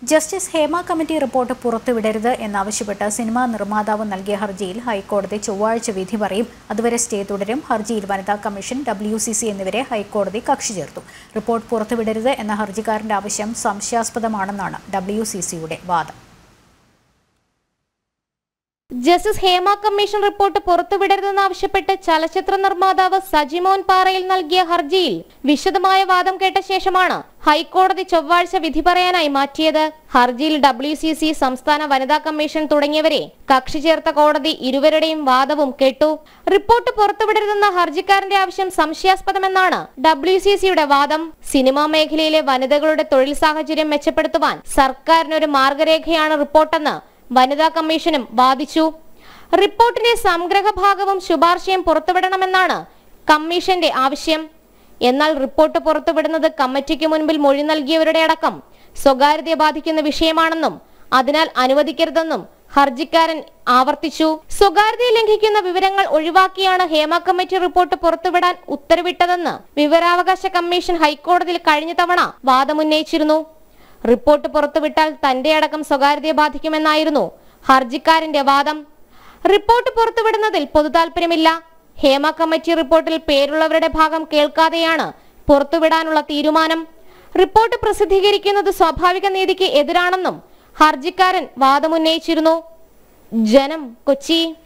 justice Hema committee report പുറത്തുവിടരുത് എന്നാവശ്യപ്പെട്ട് സിനിമാ നിർമ്മാതാവ് നൽകിയ ഹർജിയിൽ ഹൈക്കോടതി ചൊവ്വാഴ്ച വിധി പറയും അതുവരെ സ്റ്റേ തുടരും ഹർജിയിൽ വനിതാ കമ്മീഷൻ ഡബ്ല്യു സി സി എന്നിവരെ ഹൈക്കോടതി കക്ഷി ചേർത്തു റിപ്പോർട്ട് പുറത്തുവിടരുത് എന്ന ഹർജിക്കാരന്റെ ആവശ്യം സംശയാസ്പദമാണെന്നാണ് ഡബ്ല്യു സി സിയുടെ വാദം ജസ്റ്റിസ് ഹേമ കമ്മീഷൻ റിപ്പോർട്ട് പുറത്തുവിടരുതെന്നാവശ്യപ്പെട്ട് ചലച്ചിത്ര നിർമ്മാതാവ് സജിമോൻ പാറയിൽ നൽകിയ ഹർജിയിൽ വിശദമായ വാദം കേട്ട ശേഷമാണ് ഹൈക്കോടതി ചൊവ്വാഴ്ച വിധി പറയാനായി മാറ്റിയത് ഹർജിയിൽ ഡബ്ല്യു സി സി സംസ്ഥാന വനിതാ കമ്മീഷൻ തുടങ്ങിയവരെ കക്ഷി ചേർത്ത കോടതി ഇരുവരുടെയും വാദവും കേട്ടു റിപ്പോർട്ട് പുറത്തുവിടരുതെന്ന ഹർജിക്കാരന്റെ ആവശ്യം സംശയാസ്പദമെന്നാണ് ഡബ്ല്യു സി സിയുടെ വാദം സിനിമാ മേഖലയിലെ വനിതകളുടെ തൊഴിൽ സാഹചര്യം മെച്ചപ്പെടുത്തുവാൻ സർക്കാരിനൊരു മാർഗരേഖയാണ് റിപ്പോർട്ടെന്ന് വനിതാ കമ്മീഷനും വാദിച്ചു റിപ്പോർട്ടിന്റെ സംഗ്രഹ ഭാഗവും ശുപാർശയും പുറത്തുവിടണമെന്നാണ് കമ്മീഷന്റെ ആവശ്യം എന്നാൽ റിപ്പോർട്ട് പുറത്തുവിടുന്നത് കമ്മിറ്റിക്ക് മുൻപിൽ മൊഴി നൽകിയവരുടെ അടക്കം സ്വകാര്യതയെ ബാധിക്കുന്ന വിഷയമാണെന്നും അതിനാൽ അനുവദിക്കരുതെന്നും ഹർജിക്കാരൻ ആവർത്തിച്ചു സ്വകാര്യതയെ ലംഘിക്കുന്ന വിവരങ്ങൾ ഒഴിവാക്കിയാണ് ഹേമ കമ്മിറ്റി റിപ്പോർട്ട് പുറത്തുവിടാൻ ഉത്തരവിട്ടതെന്ന് വിവരാവകാശ കമ്മീഷൻ ഹൈക്കോടതിയിൽ കഴിഞ്ഞ തവണ വാദമുന്നയിച്ചിരുന്നു റിപ്പോർട്ട് പുറത്തുവിട്ടാൽ തന്റെ അടക്കം സ്വകാര്യതയെ ബാധിക്കുമെന്നായിരുന്നു ഹർജിക്കാരന്റെ വാദം റിപ്പോർട്ട് പുറത്തുവിടുന്നതിൽ പൊതുതാൽപര്യമില്ല ഹേമ കമ്മിറ്റി റിപ്പോർട്ടിൽ പേരുള്ളവരുടെ ഭാഗം കേൾക്കാതെയാണ് പുറത്തുവിടാനുള്ള തീരുമാനം റിപ്പോർട്ട് പ്രസിദ്ധീകരിക്കുന്നത് സ്വാഭാവിക നീതിക്ക് എതിരാണെന്നും ഹർജിക്കാരൻ വാദമുന്നയിച്ചിരുന്നു ജനം കൊച്ചി